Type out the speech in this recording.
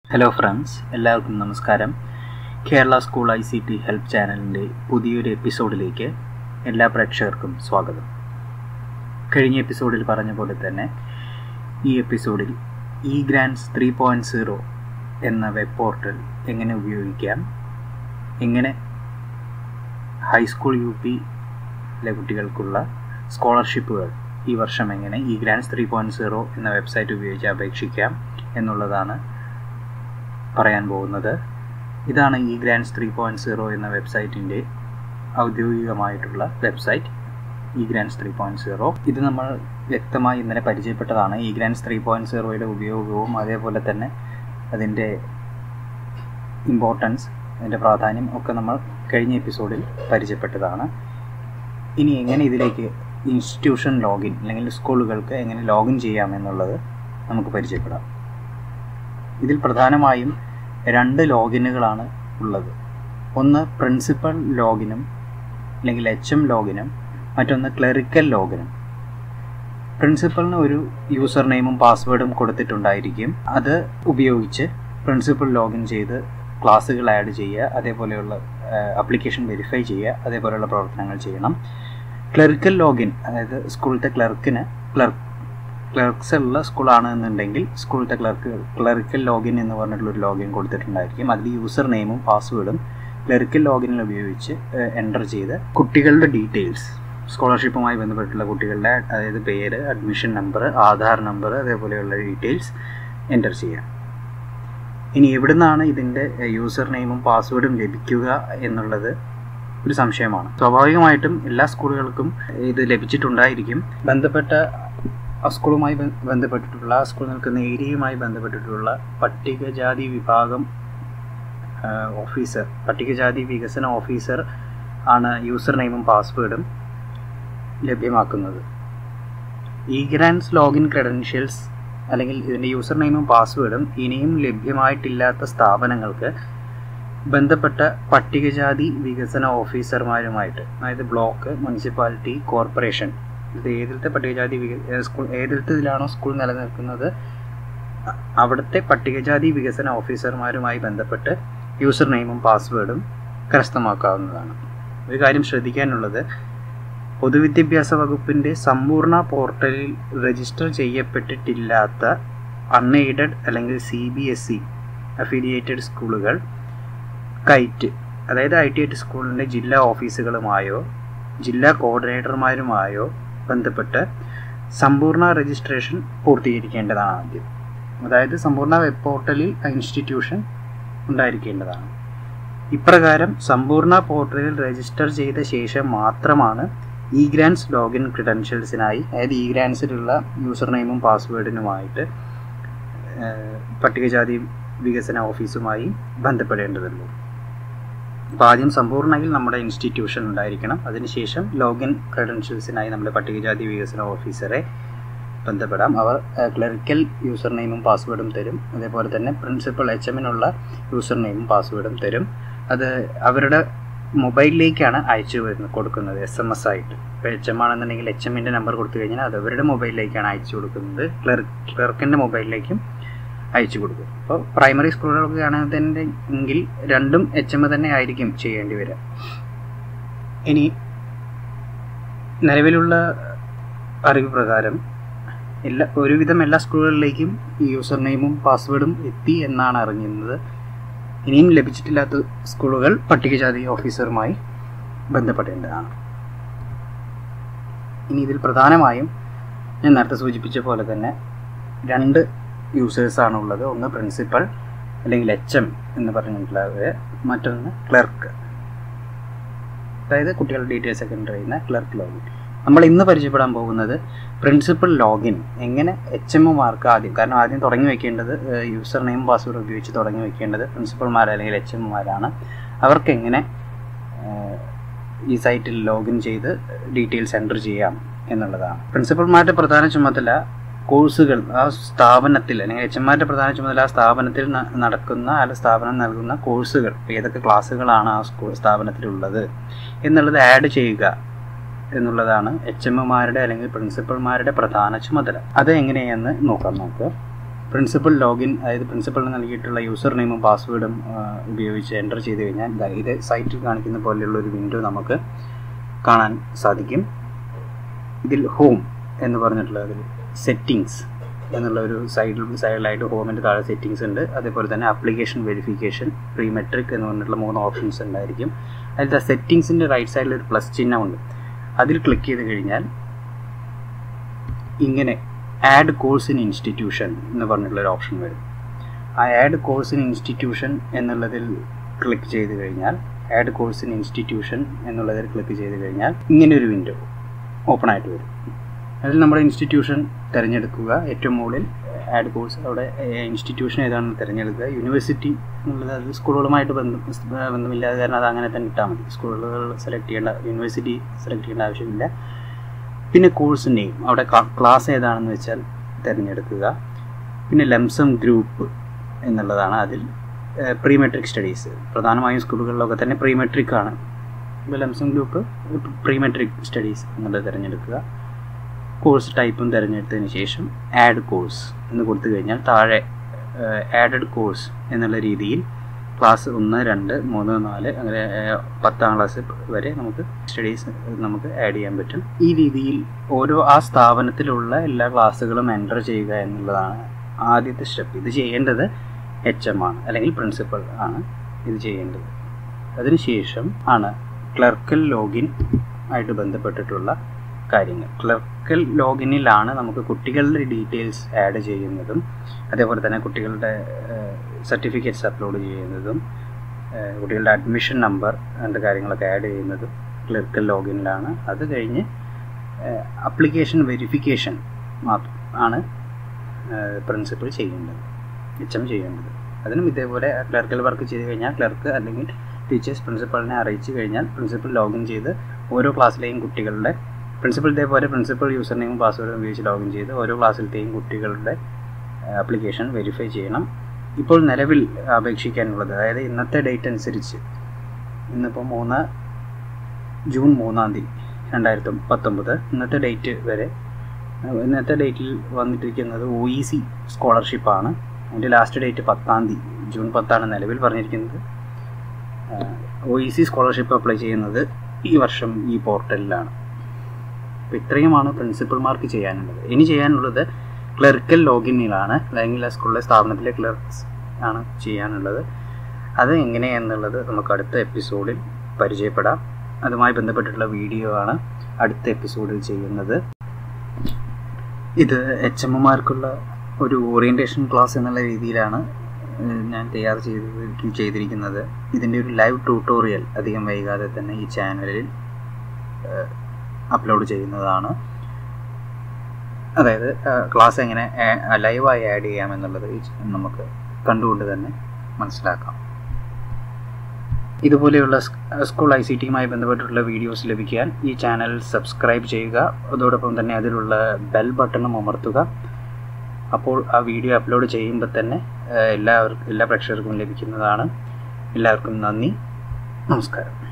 hello friends എല്ലാവർക്കും നമസ്കാരം Kerala school I C T help ചാനലിൻ്റെ പുതിയൊരു എപ്പിസോഡിലേക്ക് എല്ലാ പ്രേക്ഷകർക്കും സ്വാഗതം കഴിഞ്ഞ എപ്പിസോഡിൽ പറഞ്ഞ പോലെ തന്നെ ഈ എപ്പിസോഡിൽ E grants three point zero എന്ന വെബ് പോർട്ടൽ എങ്ങനെ ഉപയോഗിക്കാം എങ്ങനെ ഹൈസ്കൂൾ യു പിയിലെ കുട്ടികൾക്കുള്ള സ്കോളർഷിപ്പുകൾ ഈ വർഷം എങ്ങനെ E grants three point zero എന്ന വെബ്സൈറ്റ് ഉപയോഗിച്ച് അപേക്ഷിക്കാം എന്നുള്ളതാണ് പറയാൻ പോകുന്നത് ഇതാണ് E grants three point zero എന്ന വെബ്സൈറ്റിൻ്റെ ഔദ്യോഗികമായിട്ടുള്ള website E grants three point zero ഇത് നമ്മൾ വ്യക്തമായി ഇന്നലെ പരിചയപ്പെട്ടതാണ് ഇ ഗ്രാൻസ് ത്രീ പോയിൻറ്റ് സീറോയുടെ ഉപയോഗവും അതേപോലെ തന്നെ അതിൻ്റെ ഇമ്പോർട്ടൻസ് അതിൻ്റെ പ്രാധാന്യം ഒക്കെ നമ്മൾ കഴിഞ്ഞ എപ്പിസോഡിൽ പരിചയപ്പെട്ടതാണ് ഇനി എങ്ങനെ ഇതിലേക്ക് ഇൻസ്റ്റിറ്റ്യൂഷൻ ലോഗിൻ അല്ലെങ്കിൽ സ്കൂളുകൾക്ക് എങ്ങനെ ലോഗിൻ ചെയ്യാം എന്നുള്ളത് നമുക്ക് പരിചയപ്പെടാം ഇതിൽ പ്രധാനമായും രണ്ട് ലോഗിനുകളാണ് ഉള്ളത് ഒന്ന് പ്രിൻസിപ്പൽ ലോഗിനും അല്ലെങ്കിൽ എച്ച് എം ലോഗിനും മറ്റൊന്ന് ക്ലറിക്കൽ ലോഗിനും പ്രിൻസിപ്പലിന് ഒരു യൂസർ നെയിമും പാസ്വേഡും കൊടുത്തിട്ടുണ്ടായിരിക്കും അത് ഉപയോഗിച്ച് പ്രിൻസിപ്പൽ ലോഗിൻ ചെയ്ത് ക്ലാസ്സുകൾ ആഡ് ചെയ്യുക അതേപോലെയുള്ള അപ്ലിക്കേഷൻ വെരിഫൈ ചെയ്യുക അതേപോലെയുള്ള പ്രവർത്തനങ്ങൾ ചെയ്യണം ക്ലറിക്കൽ ലോഗിൻ അതായത് സ്കൂളിലത്തെ ക്ലർക്കിന് ക്ലർക്ക് ക്ലർക്സ് ഉള്ള സ്കൂളാണ് എന്നുണ്ടെങ്കിൽ സ്കൂളിലത്തെ ക്ലർക്ക് ക്ലറിക്കൽ ലോഗിൻ എന്ന് പറഞ്ഞിട്ടുള്ളൊരു ലോഗിൻ കൊടുത്തിട്ടുണ്ടായിരിക്കും അതിൽ യൂസർ നെയിമും പാസ്വേഡും ക്ലറിക്കൽ ലോഗിനിൽ ഉപയോഗിച്ച് എൻ്റർ ചെയ്ത് കുട്ടികളുടെ ഡീറ്റെയിൽസ് സ്കോളർഷിപ്പുമായി ബന്ധപ്പെട്ടുള്ള കുട്ടികളുടെ അതായത് പേര് അഡ്മിഷൻ നമ്പർ ആധാർ നമ്പർ അതേപോലെയുള്ള ഡീറ്റെയിൽസ് എൻ്റർ ചെയ്യാം ഇനി എവിടുന്നാണ് ഇതിൻ്റെ യൂസർ നെയിമും പാസ്വേഡും ലഭിക്കുക എന്നുള്ളത് ഒരു സംശയമാണ് സ്വാഭാവികമായിട്ടും എല്ലാ സ്കൂളുകൾക്കും ഇത് ലഭിച്ചിട്ടുണ്ടായിരിക്കും ബന്ധപ്പെട്ട ആ സ്കൂളുമായി ബന്ധപ്പെട്ടിട്ടുള്ള ആ സ്കൂൾ നിൽക്കുന്ന ഏരിയയുമായി ബന്ധപ്പെട്ടിട്ടുള്ള പട്ടികജാതി വിഭാഗം ഓഫീസർ പട്ടികജാതി വികസന ഓഫീസർ ആണ് യൂസർ നെയിമും പാസ്വേഡും ലഭ്യമാക്കുന്നത് ഇ ഗ്രാൻസ് ലോഗിൻ ക്രെഡൻഷ്യൽസ് അല്ലെങ്കിൽ ഇതിൻ്റെ യൂസർ നെയിമും പാസ്വേഡും ഇനിയും ലഭ്യമായിട്ടില്ലാത്ത സ്ഥാപനങ്ങൾക്ക് ബന്ധപ്പെട്ട പട്ടികജാതി വികസന ഓഫീസർമാരുമായിട്ട് അതായത് ബ്ലോക്ക് മുനിസിപ്പാലിറ്റി കോർപ്പറേഷൻ ഇത് ഏതിലത്തെ പട്ടികജാതി സ്കൂൾ ഏതിലത്തെ ഇതിലാണോ സ്കൂൾ നിലനിൽക്കുന്നത് അവിടുത്തെ പട്ടികജാതി വികസന ഓഫീസർമാരുമായി ബന്ധപ്പെട്ട് യൂസർ നെയിമും പാസ്വേഡും കരസ്ഥമാക്കാവുന്നതാണ് ഒരു കാര്യം ശ്രദ്ധിക്കാനുള്ളത് പൊതുവിദ്യാഭ്യാസ വകുപ്പിൻ്റെ സമ്പൂർണ്ണ പോർട്ടലിൽ രജിസ്റ്റർ ചെയ്യപ്പെട്ടിട്ടില്ലാത്ത അൺഎയ്ഡഡ് അല്ലെങ്കിൽ C B S E affiliated സ്കൂളുകൾ കൈറ്റ് അതായത് ഐ ടി ഐ സ്കൂളിൻ്റെ ജില്ലാ ഓഫീസുകളുമായോ ജില്ലാ കോർഡിനേറ്റർമാരുമായോ ബന്ധപ്പെട്ട് സമ്പൂർണ്ണ രജിസ്ട്രേഷൻ പൂർത്തീകരിക്കേണ്ടതാണ് ആദ്യം അതായത് സമ്പൂർണ്ണ വെബ് പോർട്ടലിൽ ഇൻസ്റ്റിറ്റ്യൂഷൻ ഉണ്ടായിരിക്കേണ്ടതാണ് ഇപ്രകാരം സമ്പൂർണ്ണ പോർട്ടലിൽ രജിസ്റ്റർ ചെയ്ത ശേഷം മാത്രമാണ് ഇ ഗ്രാൻസ് ലോഗിൻ ക്രിഡൻഷ്യൽസിനായി അതായത് ഇ ഗ്രാൻസിലുള്ള യൂസർ നെയിമും പാസ്വേഡിനുമായിട്ട് പട്ടികജാതി വികസന ഓഫീസുമായി ബന്ധപ്പെടേണ്ടതുള്ളൂ അപ്പോൾ ആദ്യം സമ്പൂർണ്ണയിൽ നമ്മുടെ ഇൻസ്റ്റിറ്റ്യൂഷൻ ഉണ്ടായിരിക്കണം അതിനുശേഷം ലോഗിൻ ക്രെഡൻഷ്യൽസിനായി നമ്മുടെ പട്ടികജാതി വികസന ഓഫീസറെ ബന്ധപ്പെടാം അവർ ക്ലറിക്കൽ യൂസർ നെയിമും പാസ്വേഡും തരും അതേപോലെ തന്നെ പ്രിൻസിപ്പൽ എച്ച് എമ്മിനുള്ള യൂസർ നെയിമും പാസ്വേഡും തരും അത് അവരുടെ മൊബൈലിലേക്കാണ് അയച്ചു വരുന്നത് കൊടുക്കുന്നത് എസ് എം എസ് ആയിട്ട് ഇപ്പോൾ എച്ച് എം ആണെന്നുണ്ടെങ്കിൽ എച്ച് എമ്മിൻ്റെ നമ്പർ കൊടുത്തു കഴിഞ്ഞാൽ അത് അവരുടെ മൊബൈലിലേക്കാണ് അയച്ചു കൊടുക്കുന്നത് ക്ലർക്ക് ക്ലർക്കിൻ്റെ മൊബൈലിലേക്കും അയച്ചു കൊടുക്കും അപ്പോൾ പ്രൈമറി സ്കൂളുകളൊക്കെ ആണെങ്കിൽ രണ്ടും എച്ച് എം തന്നെ ആയിരിക്കും ചെയ്യേണ്ടി വരിക ഇനി നിലവിലുള്ള അറിവ് പ്രകാരം എല്ലാ ഒരുവിധം എല്ലാ സ്കൂളുകളിലേക്കും ഈ യൂസർ നെയിമും പാസ്വേഡും എത്തി എന്നാണ് അറിഞ്ഞിരുന്നത് ഇനിയും ലഭിച്ചിട്ടില്ലാത്ത സ്കൂളുകൾ പട്ടികജാതി ഓഫീസറുമായി ബന്ധപ്പെടേണ്ടതാണ് ഇനി ഇതിൽ പ്രധാനമായും ഞാൻ നേരത്തെ സൂചിപ്പിച്ച പോലെ തന്നെ രണ്ട് യൂസേഴ്സാണ് ഉള്ളത് ഒന്ന് പ്രിൻസിപ്പൽ അല്ലെങ്കിൽ എച്ച് എം എന്ന് പറഞ്ഞിട്ടുള്ളത് മറ്റൊന്ന് ക്ലർക്ക് അതായത് കുട്ടികളുടെ ഡീറ്റെയിൽസ് ഒക്കെ എൻ്റർ ചെയ്യുന്ന ക്ലർക്ക് ലോഗിൻ നമ്മൾ ഇന്ന് പരിചയപ്പെടാൻ പോകുന്നത് പ്രിൻസിപ്പൽ ലോഗിൻ എങ്ങനെ എച്ച് എമ്മുമാർക്ക് ആദ്യം കാരണം ആദ്യം തുടങ്ങി വെക്കേണ്ടത് യൂസർ നെയിം പാസ്വേഡ് ഉപയോഗിച്ച് തുടങ്ങി വെക്കേണ്ടത് പ്രിൻസിപ്പൽമാർ അല്ലെങ്കിൽ എച്ച് എമ്മുമാരാണ് അവർക്ക് എങ്ങനെ ഈ സൈറ്റിൽ ലോഗിൻ ചെയ്ത് ഡീറ്റെയിൽസ് എൻ്റർ ചെയ്യാം എന്നുള്ളതാണ് പ്രിൻസിപ്പൽമാരുടെ പ്രധാന ചുമതല കോഴ്സുകൾ ആ സ്ഥാപനത്തിൽ അല്ലെങ്കിൽ എച്ച് എമ്മാരുടെ പ്രധാന ചുമതല ആ സ്ഥാപനത്തിൽ നടക്കുന്ന ആ സ്ഥാപനം നൽകുന്ന കോഴ്സുകൾ ഏതൊക്കെ ക്ലാസ്സുകളാണ് ആ സ്കൂൾ സ്ഥാപനത്തിലുള്ളത് എന്നുള്ളത് ആഡ് ചെയ്യുക എന്നുള്ളതാണ് എച്ച് എമ്മുമാരുടെ അല്ലെങ്കിൽ പ്രിൻസിപ്പൽമാരുടെ പ്രധാന ചുമതല അത് എങ്ങനെയെന്ന് നോക്കാം നമുക്ക് പ്രിൻസിപ്പൽ ലോഗിൻ അതായത് പ്രിൻസിപ്പളിന് നൽകിയിട്ടുള്ള യൂസർ നെയിമും പാസ്വേഡും ഉപയോഗിച്ച് എൻ്റർ ചെയ്ത് കഴിഞ്ഞാൽ ദാ ഇത് സൈറ്റിൽ കാണിക്കുന്ന പോലെയുള്ള ഒരു വിൻഡോ നമുക്ക് കാണാൻ സാധിക്കും ഇതിൽ ഹോം എന്ന് പറഞ്ഞിട്ടുള്ള അതിൽ സെറ്റിങ്സ് എന്നുള്ള ഒരു സൈഡിൽ സൈഡിലായിട്ട് ഹോമിൻ്റെ താഴെ സെറ്റിങ്സ് ഉണ്ട് അതേപോലെ തന്നെ ആപ്ലിക്കേഷൻ വെരിഫിക്കേഷൻ പ്രീ മെട്രിക് എന്ന് പറഞ്ഞിട്ടുള്ള മൂന്ന് ഓപ്ഷൻസ് ഉണ്ടായിരിക്കും അതിൽ സെറ്റിങ്സിൻ്റെ റൈറ്റ് സൈഡിൽ ഒരു പ്ലസ് ചിഹ്നമുണ്ട് അതിൽ ക്ലിക്ക് ചെയ്ത് കഴിഞ്ഞാൽ ഇങ്ങനെ ആഡ് കോഴ്സ് ഇൻ ഇൻസ്റ്റിറ്റ്യൂഷൻ എന്ന് പറഞ്ഞിട്ടുള്ളൊരു ഓപ്ഷൻ വരും ആ ആഡ് കോഴ്സ് ഇൻ ഇൻസ്റ്റിറ്റ്യൂഷൻ എന്നുള്ളതിൽ ക്ലിക്ക് ചെയ്ത് കഴിഞ്ഞാൽ ആഡ് കോഴ്സ് ഇൻ ഇൻസ്റ്റിറ്റ്യൂഷൻ എന്നുള്ളതിൽ ക്ലിക്ക് ചെയ്ത് കഴിഞ്ഞാൽ ഇങ്ങനെ ഒരു വിൻഡോ ഓപ്പൺ ആയിട്ട് വരും അതിൽ നമ്മുടെ ഇൻസ്റ്റിറ്റ്യൂഷൻ തിരഞ്ഞെടുക്കുക ഏറ്റവും മുകളിൽ ആഡ് കോഴ്സ് അവിടെ ഇൻസ്റ്റിറ്റ്യൂഷൻ ഏതാണെന്ന് തിരഞ്ഞെടുക്കുക യൂണിവേഴ്സിറ്റി എന്നുള്ളത് അത് സ്കൂളുകളുമായിട്ട് ബന്ധം ബന്ധമില്ലാതെ കാരണം അത് അങ്ങനെ തന്നെ ഇട്ടാൽ മതി സ്കൂളുകൾ സെലക്ട് ചെയ്യേണ്ട യൂണിവേഴ്സിറ്റി സെലക്ട് ചെയ്യേണ്ട ആവശ്യമില്ല പിന്നെ കോഴ്സ് നെയിം അവിടെ ക്ലാസ് ഏതാണെന്ന് വെച്ചാൽ തിരഞ്ഞെടുക്കുക പിന്നെ ലംസം ഗ്രൂപ്പ് എന്നുള്ളതാണ് അതിൽ പ്രീ മെട്രിക് സ്റ്റഡീസ് പ്രധാനമായും സ്കൂളുകളിലൊക്കെ തന്നെ പ്രീ മെട്രിക് ആണ് ഇപ്പോൾ lump sum group pre metric studies എന്നുള്ളത് തിരഞ്ഞെടുക്കുക കോഴ്സ് ടൈപ്പും തിരഞ്ഞെടുത്തതിന് ശേഷം ആഡ് കോഴ്സ് എന്ന് കൊടുത്തു കഴിഞ്ഞാൽ താഴെ ആഡഡ് കോഴ്സ് എന്നുള്ള രീതിയിൽ ക്ലാസ് ഒന്ന് രണ്ട് മൂന്ന് നാല് അങ്ങനെ പത്താം ക്ലാസ് വരെ നമുക്ക് സ്റ്റഡീസ് നമുക്ക് ആഡ് ചെയ്യാൻ പറ്റും ഈ രീതിയിൽ ഓരോ ആ സ്ഥാപനത്തിലുള്ള എല്ലാ ക്ലാസ്സുകളും എൻ്റർ ചെയ്യുക എന്നുള്ളതാണ് ആദ്യത്തെ സ്റ്റെപ്പ് ഇത് ചെയ്യേണ്ടത് എച്ച് എം ആണ് അല്ലെങ്കിൽ പ്രിൻസിപ്പൽ ആണ് ഇത് ചെയ്യേണ്ടത് അതിനുശേഷം ആണ് ക്ലർക്കൽ ലോഗിൻ ആയിട്ട് ബന്ധപ്പെട്ടിട്ടുള്ള കാര്യങ്ങൾ ക്ലർക്കൽ ലോഗിനിലാണ് നമുക്ക് കുട്ടികളുടെ ഡീറ്റെയിൽസ് ആഡ് ചെയ്യുന്നതും അതേപോലെ തന്നെ കുട്ടികളുടെ സർട്ടിഫിക്കറ്റ്സ് അപ്ലോഡ് ചെയ്യുന്നതും കുട്ടികളുടെ അഡ്മിഷൻ നമ്പർ അങ്ങനത്തെ കാര്യങ്ങളൊക്കെ ആഡ് ചെയ്യുന്നതും ക്ലർക്കൽ ലോഗിനിലാണ് അത് കഴിഞ്ഞ് അപ്ലിക്കേഷൻ വെരിഫിക്കേഷൻ മാത്രം ആണ് പ്രിൻസിപ്പൽ ചെയ്യേണ്ടത് എച്ച് എം ചെയ്യേണ്ടത് അതിനും ഇതേപോലെ ക്ലർക്കൽ വർക്ക് ചെയ്ത് കഴിഞ്ഞാൽ ക്ലർക്ക് അല്ലെങ്കിൽ ടീച്ചേഴ്സ് പ്രിൻസിപ്പളിനെ അറിയിച്ചു കഴിഞ്ഞാൽ പ്രിൻസിപ്പൽ ലോഗിൻ ചെയ്ത് ഓരോ ക്ലാസ്സിലെയും കുട്ടികളുടെ പ്രിൻസിപ്പൽ ഇതേപോലെ പ്രിൻസിപ്പൽ യൂസർ നെയിമും പാസ്വേഡും ഉപയോഗിച്ച് ലോഗിൻ ചെയ്ത് ഓരോ ക്ലാസ്സിലത്തെയും കുട്ടികളുടെ ആപ്ലിക്കേഷൻ വെരിഫൈ ചെയ്യണം ഇപ്പോൾ നിലവിൽ അപേക്ഷിക്കാനുള്ളത് അതായത് ഇന്നത്തെ ഡേറ്റ് അനുസരിച്ച് ഇന്നിപ്പോൾ മൂന്ന് ജൂൺ മൂന്നാം തീയതി രണ്ടായിരത്തി പത്തൊമ്പത് ഇന്നത്തെ ഡേറ്റ് വരെ ഇന്നത്തെ ഡേറ്റിൽ വന്നിട്ടിരിക്കുന്നത് ഒ ഇ സി സ്കോളർഷിപ്പാണ് അതിൻ്റെ ലാസ്റ്റ് ഡേറ്റ് പത്താം തീയതി ജൂൺ പത്താണ് നിലവിൽ പറഞ്ഞിരിക്കുന്നത് O E C scholarship apply ചെയ്യുന്നത് ഈ വർഷം ഈ പോർട്ടലിലാണ് അപ്പോൾ ഇത്രയുമാണ് പ്രിൻസിപ്പൽമാർക്ക് ചെയ്യാനുള്ളത് ഇനി ചെയ്യാനുള്ളത് ക്ലർക്കൽ ലോഗിനിലാണ് അല്ലെങ്കിൽ ആ സ്കൂളിലെ സ്ഥാപനത്തിലെ ക്ലർക്സ് ആണ് ചെയ്യാനുള്ളത് അത് എങ്ങനെയെന്നുള്ളത് നമുക്ക് അടുത്ത എപ്പിസോഡിൽ പരിചയപ്പെടാം അതുമായി ബന്ധപ്പെട്ടിട്ടുള്ള വീഡിയോ ആണ് അടുത്ത എപ്പിസോഡിൽ ചെയ്യുന്നത് ഇത് എച്ച് എമ്മുമാർക്കുള്ള ഒരു ഓറിയൻറ്റേഷൻ ക്ലാസ് എന്നുള്ള രീതിയിലാണ് ഞാൻ തയ്യാർ ചെയ്ത് ചെയ്തിരിക്കുന്നത് ഇതിൻ്റെ ഒരു ലൈവ് ട്യൂട്ടോറിയൽ അധികം വൈകാതെ തന്നെ ഈ ചാനലിൽ അപ്ലോഡ് ചെയ്യുന്നതാണ് അതായത് ക്ലാസ് എങ്ങനെ ലൈവായി ആഡ് ചെയ്യാമെന്നുള്ളത് നമുക്ക് കണ്ടുകൊണ്ട് തന്നെ മനസ്സിലാക്കാം ഇതുപോലെയുള്ള സ്കൂൾ ഐ സി ടിയുമായി ബന്ധപ്പെട്ടിട്ടുള്ള വീഡിയോസ് ലഭിക്കാൻ ഈ ചാനൽ സബ്സ്ക്രൈബ് ചെയ്യുക അതോടൊപ്പം തന്നെ അതിലുള്ള ബെൽ ബട്ടണും അമർത്തുക അപ്പോൾ ആ വീഡിയോ അപ്ലോഡ് ചെയ്യുമ്പോൾ തന്നെ എല്ലാവർക്കും എല്ലാ പ്രേക്ഷകർക്കും ലഭിക്കുന്നതാണ് എല്ലാവർക്കും നന്ദി നമസ്കാരം